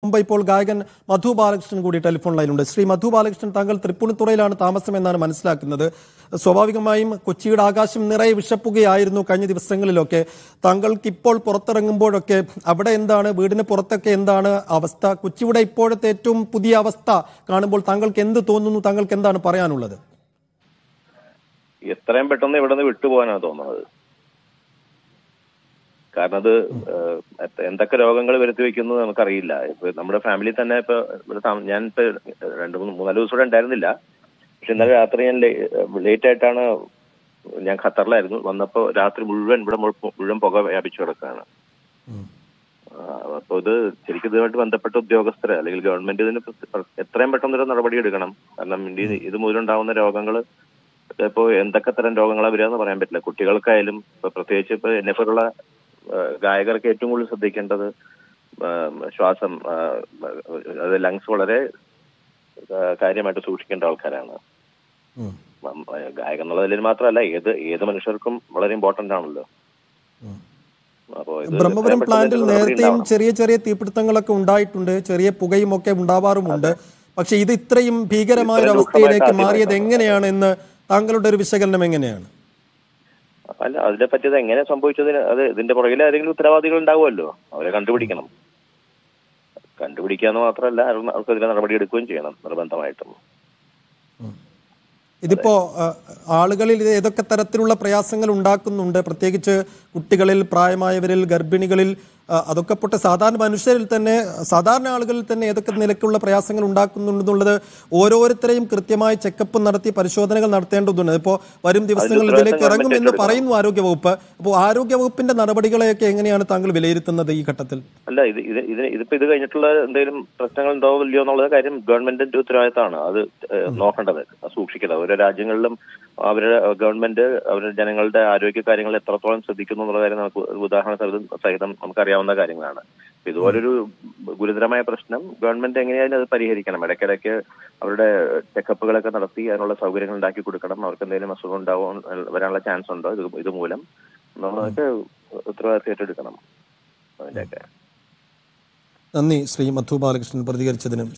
മുമ്പ് ഇപ്പോൾ ഗായകൻ മധു ബാലകൃഷ്ണൻ കൂടി ടെലിഫോൺ ലൈനുണ്ട് ശ്രീ മധു ബാലകൃഷ്ണൻ താങ്കൾ തൃപ്പൂണിത്തുറയിലാണ് താമസം എന്നാണ് മനസ്സിലാക്കുന്നത് സ്വാഭാവികമായും കൊച്ചിയുടെ ആകാശം നിറയെ വിഷപ്പുകയായിരുന്നു കഴിഞ്ഞ ദിവസങ്ങളിലൊക്കെ താങ്കൾക്ക് ഇപ്പോൾ പുറത്തിറങ്ങുമ്പോഴൊക്കെ അവിടെ എന്താണ് വീടിന് പുറത്തൊക്കെ എന്താണ് അവസ്ഥ കൊച്ചിയുടെ ഇപ്പോഴത്തെ ഏറ്റവും പുതിയ അവസ്ഥ കാണുമ്പോൾ താങ്കൾക്ക് എന്ത് തോന്നുന്നു താങ്കൾക്ക് എന്താണ് പറയാനുള്ളത് എത്രയും പെട്ടെന്ന് ഇവിടെ നിന്ന് വിട്ടുപോകാനാണ് തോന്നുന്നത് കാരണം അത് ഏഹ്, എത്ത- എന്തൊക്കെ രോഗങ്ങൾ വരുത്തി വെക്കുന്നത് നമുക്കറിയില്ല ഇപ്പൊ നമ്മുടെ ഫാമിലി തന്നെ ഇപ്പൊ ഇവിടെ താമ- ഞാൻ ഇപ്പൊ രണ്ട് മൂന്ന് മൂന്നാല് ദിവസം ഇവിടെ ഉണ്ടായിരുന്നില്ല പക്ഷെ ഇന്നലെ രാത്രി ഞാൻ ലേറ്റ് ആയിട്ടാണ് ഞാൻ ഖത്തറിലായിരുന്നു വന്നപ്പോ രാത്രി മുഴുവൻ ഇവിടെ മുഴു- മുഴുവൻ പുക വ്യാപിച്ചു കിടക്കുകയാണ് ആ, അപ്പൊ ഇത് ശരിക്കും ഇതുമായിട്ട് ബന്ധപ്പെട്ട ഉദ്യോഗസ്ഥര് അല്ലെങ്കിൽ ഗവൺമെന്റ് ഇതിന് പ്ര- എത്രയും പെട്ടെന്ന് ഒരു നടപടി എടുക്കണം കാരണം ഇത് ഇത് മൂലമുണ്ടാവുന്ന രോഗങ്ങൾ ഇപ്പോ എന്തൊക്കെ തരം രോഗങ്ങളാ വരിക എന്ന് പറയാൻ പറ്റില്ല കുട്ടികൾക്കായാലും ഇപ്പൊ പ്രത്യേകിച്ച് ഇപ്പൊ എന്നെ പോലുള്ള ഗായകർക്ക് ഏറ്റവും കൂടുതൽ ശ്രദ്ധിക്കേണ്ടത് ആ, ശ്വാസം ആ, അത് ലങ്സ് വളരെ ആ, കാര്യമായിട്ട് സൂക്ഷിക്കേണ്ട ആൾക്കാരാണ് ഉം. ഉം, ഗായകൻ എന്നുള്ള നിലയിൽ മാത്രമല്ല ഏത് ഏത് മനുഷ്യർക്കും വളരെ ഇമ്പോർട്ടന്റ് ആണല്ലോ അപ്പോ ഇത് ബ്രഹ്മപുരം എത്രയും പെട്ടെന്ന് പ്ലാന്റിൽ ഇതിന് നടപടി നേരത്തെയും ഉണ്ടാവണം. ചെറിയ ചെറിയ തീപിടുത്തങ്ങളൊക്കെ ഉണ്ടായിട്ടുണ്ട് ചെറിയ പുകയും ഒക്കെ ഉണ്ടാവാറുമുണ്ട് പക്ഷെ ഇത് ഇത്രയും ഭീകരമായ ഒരു ഇത്രയും അവസ്ഥയിലേക്ക് രൂക്ഷമായിട്ട് മാറിയത് ആദ്യമായിട്ടാണ്. എങ്ങനെയാണ് എന്ന് താങ്കളുടെ ഒരു വിശകലനം എങ്ങനെയാണ് അല്ല അതിനെ പറ്റി അത് എങ്ങനെ സംഭവിച്ചതിന് അത് ഇതിന്റെ പുറകിൽ ആരെങ്കിലും ഉത്തരവാദികൾ ഉണ്ടാവുമല്ലോ അവരെ കണ്ടുപിടിക്കണം കണ്ടുപിടിക്കാന്ന് മാത്രമല്ല അവർ- അവർക്കെതിരെ നടപടി എടുക്കുകയും ചെയ്യണം നിർബന്ധമായിട്ടും ഇതിപ്പോ ആ, ആളുകളിൽ ഇത് ഏതൊക്കെ തരത്തിലുള്ള പ്രയാസങ്ങൾ ഉണ്ടാക്കുന്നുണ്ട് പ്രത്യേകിച്ച് കുട്ടികളിൽ പ്രായമായവരിൽ ഗർഭിണികളിൽ ആ, അതൊക്കെ പൊട്ടെ സാധാരണ മനുഷ്യരിൽ തന്നെ സാധാരണ ആളുകളിൽ തന്നെ ഏതൊക്കെ നിലയ്ക്കുള്ള പ്രയാസങ്ങൾ ഉണ്ടാക്കുന്നുണ്ടെന്നുള്ളത് ഓരോരുത്തരെയും കൃത്യമായി ചെക്കപ്പ് നടത്തി പരിശോധനകൾ നടത്തേണ്ടതുണ്ട് ഇപ്പോൾ വരും ദിവസങ്ങളിൽ ഉത്തരവാദിത്തം ഇതിലേക്ക് ഇറങ്ങും ഗവൺമെന്റ് എന്ന് ഏറ്റെടുക്കണം. പറയുന്നു ആരോഗ്യവകുപ്പ് അപ്പോൾ ആരോഗ്യവകുപ്പിന്റെ നടപടികളെയൊക്കെ എങ്ങനെയാണ് താങ്കൾ വിലയിരുത്തുന്നത് ഈ ഘട്ടത്തിൽ അല്ല ഇത് ഇത് ഇത് ഇതിപ്പോ ഇത് കഴിഞ്ഞിട്ടുള്ള എന്തെങ്കിലും പ്രശ്നങ്ങൾ ഉണ്ടോ ഇല്ലയോ എന്നുള്ള കാര്യം ഗവൺമെന്റിന്റെ ഉത്തരവാദിത്തമാണ് അത് ഏഹ്, നോക്കേണ്ടത് സൂക്ഷിക്കേണ്ടത് ഓരോ രാജ്യങ്ങളിലും അവരുടെ ഗവൺമെന്റ് അവരുടെ ജനങ്ങളുടെ ആരോഗ്യ കാര്യങ്ങൾ എത്രത്തോളം ശ്രദ്ധിക്കുന്നു എന്നുള്ള കാര്യം നമുക്ക് ഉദാഹരണ സഹിതം സഹിതം നമുക്കറിയാവുന്ന കാര്യങ്ങളാണ് അപ്പൊ ഇതുപോലൊരു ഗുരുതരമായ പ്രശ്നം ഗവൺമെന്റ് എങ്ങനെയായാലും അത് പരിഹരിക്കണം ഇടയ്ക്കിടയ്ക്ക് അവരുടെ ചെക്കപ്പുകളൊക്കെ നടത്തി അതിനുള്ള സൗകര്യങ്ങൾ ഉണ്ടാക്കി കൊടുക്കണം അവർക്ക് എന്തെങ്കിലും അസുഖം ഉണ്ടാവാൻ വരാനുള്ള ചാൻസ് ഉണ്ടോ ഇത് ഇതുമൂലം നമ്മളൊക്കെ ഉത്തരവാദിത്തം ഏറ്റെടുക്കണം അതിന്റെയൊക്കെ നന്ദി ശ്രീ മധു ബാലകൃഷ്ണൻ പ്രതികരിച്ചതിനും